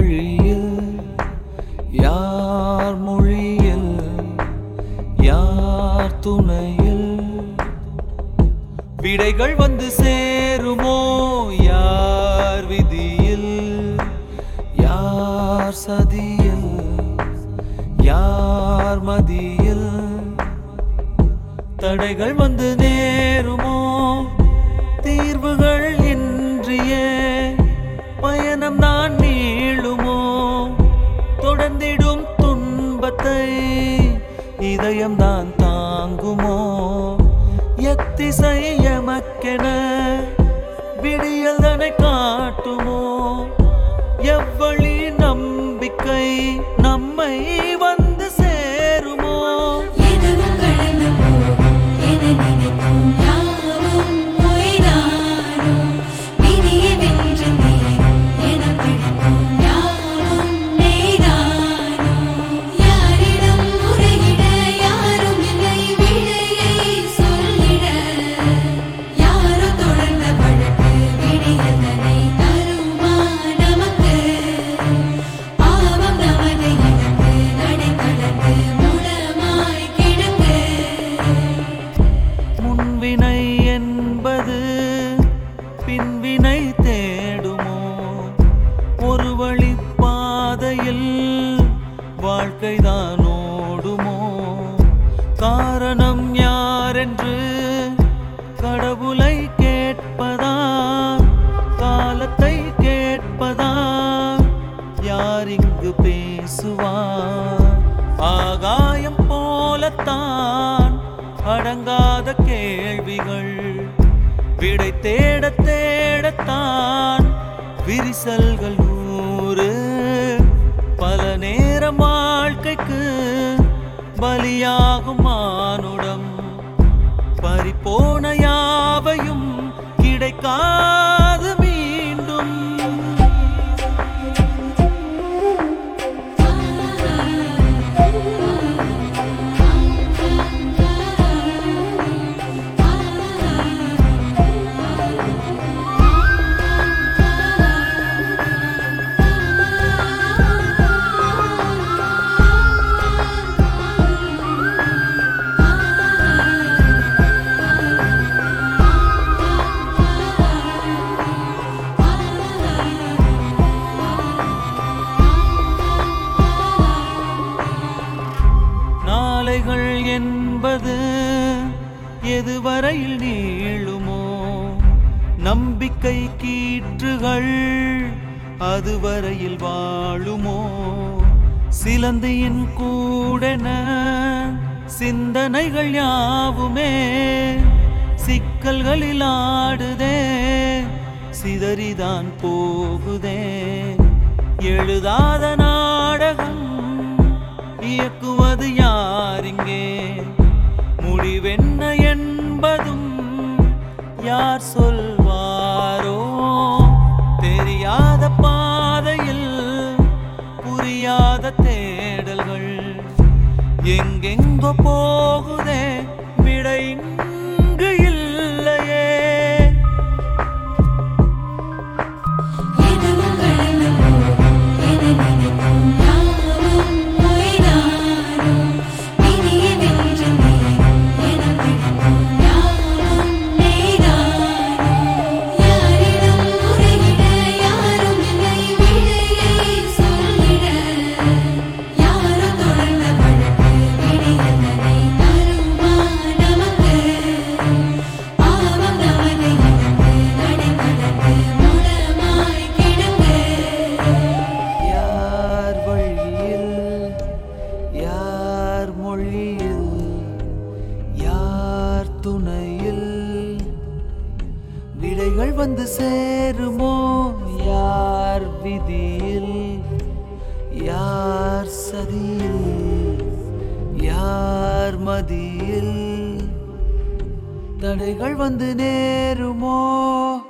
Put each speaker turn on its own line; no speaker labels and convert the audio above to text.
வழியில் யார் மொழியில் யார் துணையில் விடைகள் வந்து சேருமோ யார் விதியில் யார் சதியில் யார் மதியில் தடைகள் வந்து நேருமோ தீர்வுகள் இன்றிய பயணம் நான் நீளுமோ தொடர்ந்திடும் துன்பத்தை இதயம் தான் தாங்குமோ எத்திசை எமக்கென விடியல் தனை காட்டுமோ எவ்வழி நம்பிக்கை நம்மை வந்து சேருமோ
எதுவும் கடந்து போகும் என நினைக்கும் யாவும் பொய்தானோ விதியை வென்று தீரும் என பிடிக்கும் யாவும் மெய்தானோ யாரிடம் முறையிட யாரும் இல்லை விடையை சொல்லிட யாரோ தொடர்ந்த வழக்கு விடியதனை தருமா நமக்கு பாவம் நமது இழப்பு நடை கடந்து மூலமாய் கிடக்கு
முன்வினை என்பது பின்வினை தேடுமோ ஒரு வழி பாதையில் வாழ்க்கைதான் ஓடுமோ காரணம் யாரென்று கடவுளை கேட்பதா காலத்தை கேட்பதா யார் இங்கு பேசுவார் ஆகாயம் போலத்தான் அடங்காத கேள்விகள் விடை தேட தேடத்தான் விரிசல்கள் நூறு பல நேரம் வாழ்க்கைக்கு பலியாகும் மானுடம் பறிப்போன யாவையும் கிடைக்காது மீண்டும் நாளைகள் என்பது எதுவரையில் நீளுமோ நம்பிக்கை கீற்றுகள் அதுவரையில் வாழுமோ சிலந்தியின் கூடென சிந்தனைகள் யாவுமே சிக்கல்களில் ஆடுதே சிதறிதான் போகுதே எழுதாத நாடகம் இயக்குவது யாரிங்கே முடிவென்ன என்பதும் யார் சொல்வாரோ தெரியாத பாதையில் புரியாத தேடல்கள் எங்கெங்கோ போகுதே விடை இங்கு இல்லையே
எதுவும் கடந்து போகும் என நினைக்கும் யாவும் பொய்தானோ விதியை வென்று தீரும் என பிடிக்கும் யாவும் மெய்தானோ யாரிடம் முறையிட யாரும் இல்லை விடையை சொல்லிட யாரோ தொடர்ந்த வழக்கு விடியதனை தருமா நமக்கு பாவம் நமது இழப்பு நடை கடந்து மூலமாய் கிடக்கு
யார் வழியில் யார் மொழியில் யார் துணையில் விடைகள் வந்து சேருமோ யார் விதியில் யார் சதியில் யார் மதியில் தடைகள் வந்து நேருமோ